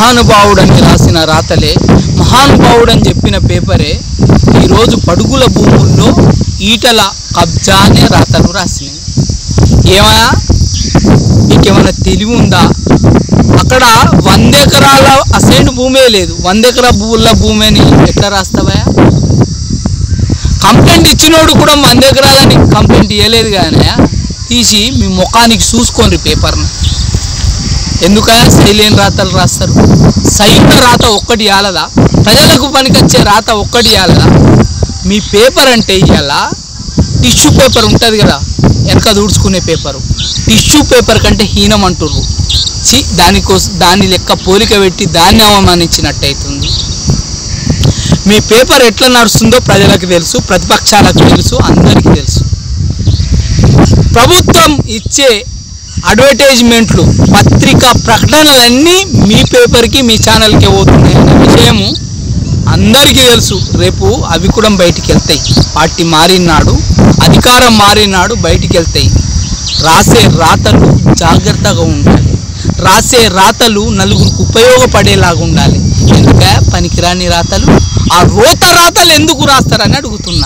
మహానుభావుడని రాసిన రాతలే మహానుభావుడని చెప్పిన పేపరే ఈరోజు పడుగుల భూముల్లో ఈటల కబ్జా అనే రాతలు రాసినాయి ఏమయ్యా నీకేమైనా తెలివి ఉందా అక్కడ వంద ఎకరాల అసైన్ భూమే లేదు వంద ఎకరా భూముల భూమిని ఎట్లా రాస్తావయ్యా కంప్లైంట్ ఇచ్చినోడు కూడా వంద ఎకరాలని కంప్లైంట్ ఇవ్వలేదు కానీ తీసి మీ ముఖానికి చూసుకోండి పేపర్ని ఎందుకయ్యా శైలేని రాతలు రాస్తారు సైన రాత ఒక్కటి ఇవ్వాలదా ప్రజలకు పనికొచ్చే రాత ఒక్కటి ఇవ్వాలదా మీ పేపర్ అంటే ఇవాళ టిష్యూ పేపర్ ఉంటుంది కదా వెనక దూడ్చుకునే పేపరు టిష్యూ పేపర్ కంటే హీనం అంటుర్రు చి దానికోసం దాని లెక్క పోలిక పెట్టి దాన్ని అవమానించినట్టు అవుతుంది మీ పేపర్ ఎట్లా నడుస్తుందో ప్రజలకు తెలుసు ప్రతిపక్షాలకు తెలుసు అందరికీ తెలుసు ప్రభుత్వం ఇచ్చే అడ్వర్టైజ్మెంట్లు పత్రికా ప్రకటనలన్నీ మీ పేపర్కి మీ ఛానల్కి పోతున్నాయి అనే విషయము అందరికీ తెలుసు రేపు అవి కూడా బయటికి వెళ్తాయి పార్టీ మారినాడు అధికారం మారినాడు బయటికి వెళ్తాయి రాసే రాతలు జాగ్రత్తగా ఉండాలి రాసే రాతలు నలుగురికి ఉపయోగపడేలాగా ఉండాలి ఎందుక పనికిరాని రాతలు ఆ రోత రాతలు ఎందుకు రాస్తారని అడుగుతున్నా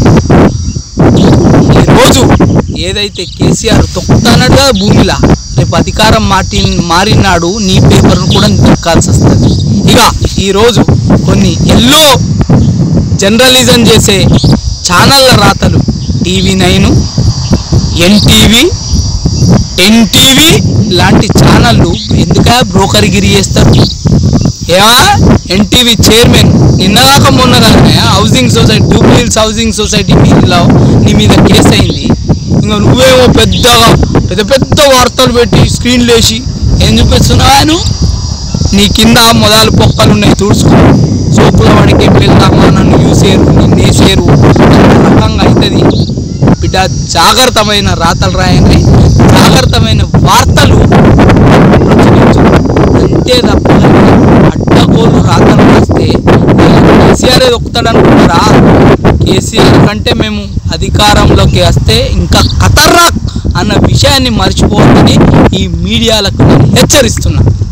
ఈరోజు ఏదైతే కేసీఆర్ తొక్కుతానడు కదా భూమిలా రేపు అధికారం మాటి మారినాడు నీ పేపర్ను కూడా దొక్కాల్సి వస్తుంది ఇక ఈరోజు కొన్ని ఎల్లో జర్నలిజం చేసే ఛానళ్ళ రాతలు టీవీ నైను ఎన్టీవీ ఎన్టీవీ లాంటి ఛానళ్ళు ఎందుక బ్రోకర్గిరి చేస్తారు ఏమా ఎన్టీవీ చైర్మన్ నిన్నదాకా మొన్న కానీ హౌసింగ్ సొసైటీ డూప్లిల్స్ హౌసింగ్ సొసైటీ మీలో నీ మీద కేసు అయింది ఇంకా నువ్వేమో పెద్దగా పెద్ద పెద్ద వార్తలు పెట్టి స్క్రీన్లు వేసి ఏం చూపిస్తున్నావా నువ్వు నీ కింద మొదలు పొక్కలు ఉన్నాయి తుడుచుకో సోపుల వాడికి వెళ్తామా నన్ను చూసేరు నిన్నేసేరు అన్న రకంగా అవుతుంది బిడ్డ జాగ్రత్తమైన రాతలు రాయండి జాగ్రత్తమైన వార్తలు ప్రచురించు అంతే తప్ప అడ్డగోలు రాతలు రాస్తే కేసీఆర్ దొక్కుతాడు అనుకుంటారా కేసీఆర్ కంటే మేము అధికారంలోకి వస్తే ఇంకా ఖతర్నాక్ అన్న విషయాన్ని మర్చిపోవద్దని ఈ మీడియాలకు నేను హెచ్చరిస్తున్నా